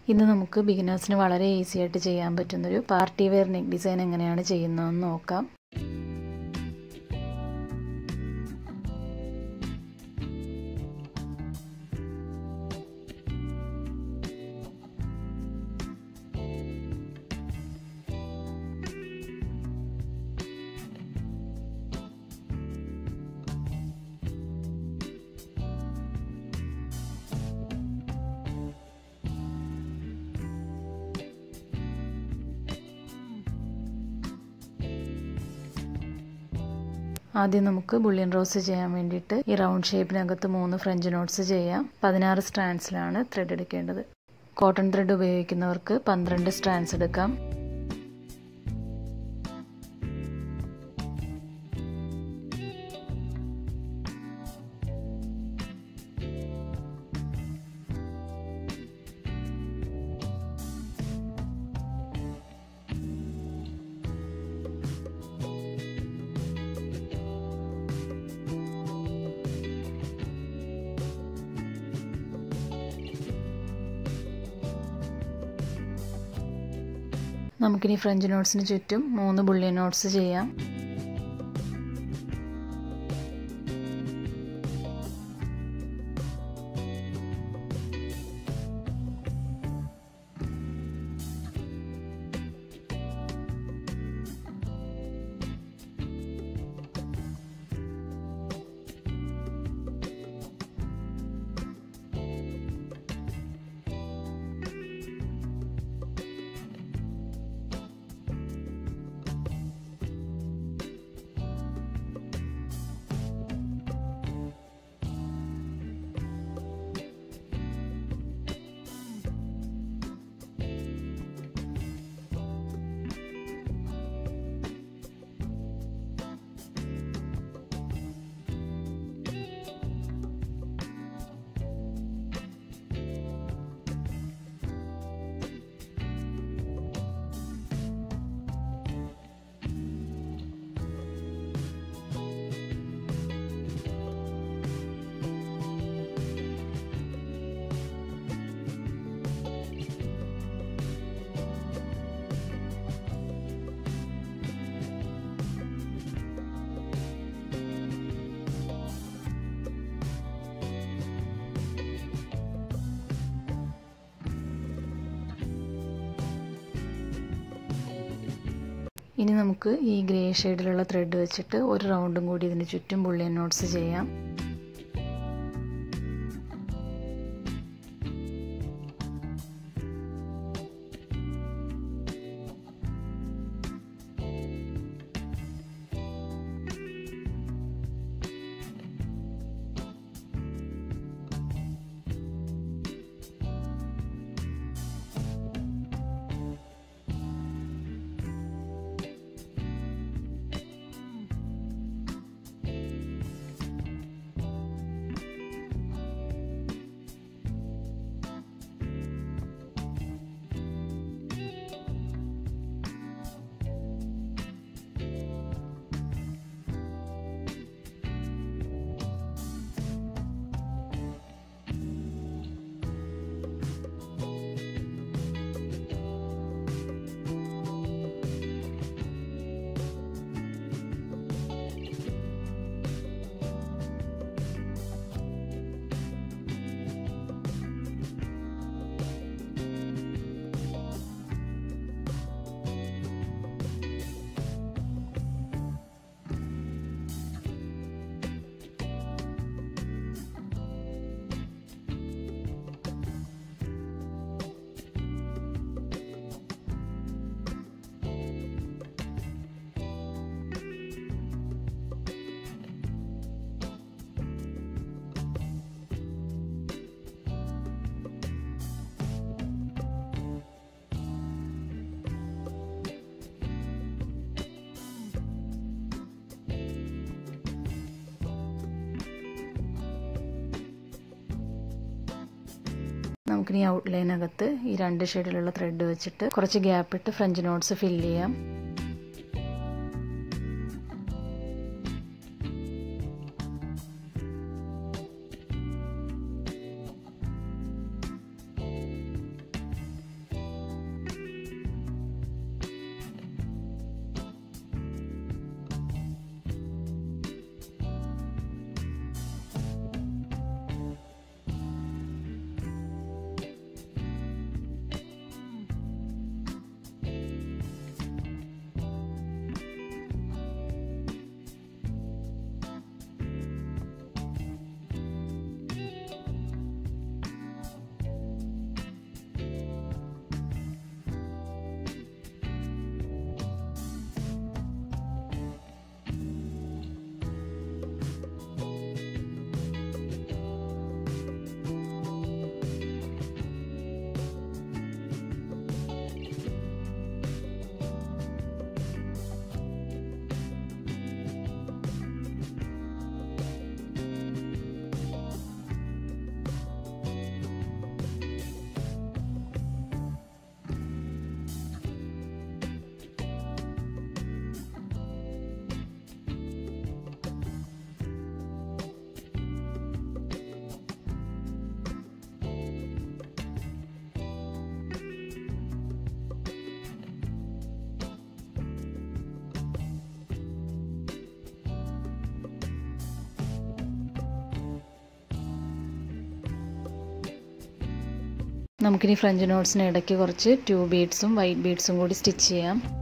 ഇന്ന് നമുക്ക് ബിഗിനേഴ്സിന് വളരെ ഈസി ആയിട്ട് ചെയ്യാൻ പറ്റുന്നൊരു പാർട്ടി വെയർ നെക്ക് ഡിസൈൻ എങ്ങനെയാണ് ചെയ്യുന്നതെന്ന് നോക്കാം ആദ്യം നമുക്ക് ബുള്ളിയൻ റോസ് ചെയ്യാൻ വേണ്ടിയിട്ട് ഈ റൗണ്ട് ഷേപ്പിനകത്ത് മൂന്ന് ഫ്രഞ്ച് നോട്ട്സ് ചെയ്യാം പതിനാറ് സ്ട്രാൻഡ്സിലാണ് ത്രെഡ് എടുക്കേണ്ടത് കോട്ടൺ ത്രെഡ് ഉപയോഗിക്കുന്നവർക്ക് പന്ത്രണ്ട് സ്ട്രാൻഡ്സ് എടുക്കാം നമുക്കിനി ഫ്രഞ്ച് നോട്ട്സിന് ചുറ്റും മൂന്ന് ബുള്ളിയൻ നോട്ട്സ് ചെയ്യാം ഇനി നമുക്ക് ഈ ഗ്രേ ഷെയ്ഡിലുള്ള ത്രെഡ് വെച്ചിട്ട് ഒരു റൗണ്ടും കൂടി ഇതിന് ചുറ്റും ബുള്ളിയൻ നോട്ട്സ് ചെയ്യാം നമുക്കിനി ഔട്ട്ലൈനകത്ത് ഈ രണ്ട് ഷെയ്ഡിലുള്ള ത്രെഡ് വെച്ചിട്ട് കുറച്ച് ഗ്യാപ്പ് ഇട്ട് ഫ്രഞ്ച് നോട്ട്സ് ഫില്ല് ചെയ്യാം നമുക്കിനി ഫ്രഞ്ച് നോട്ട്സിന് ഇടയ്ക്ക് കുറച്ച് ടു ബീഡ്സും വൈറ്റ് ബീഡ്സും കൂടി സ്റ്റിച്ച് ചെയ്യാം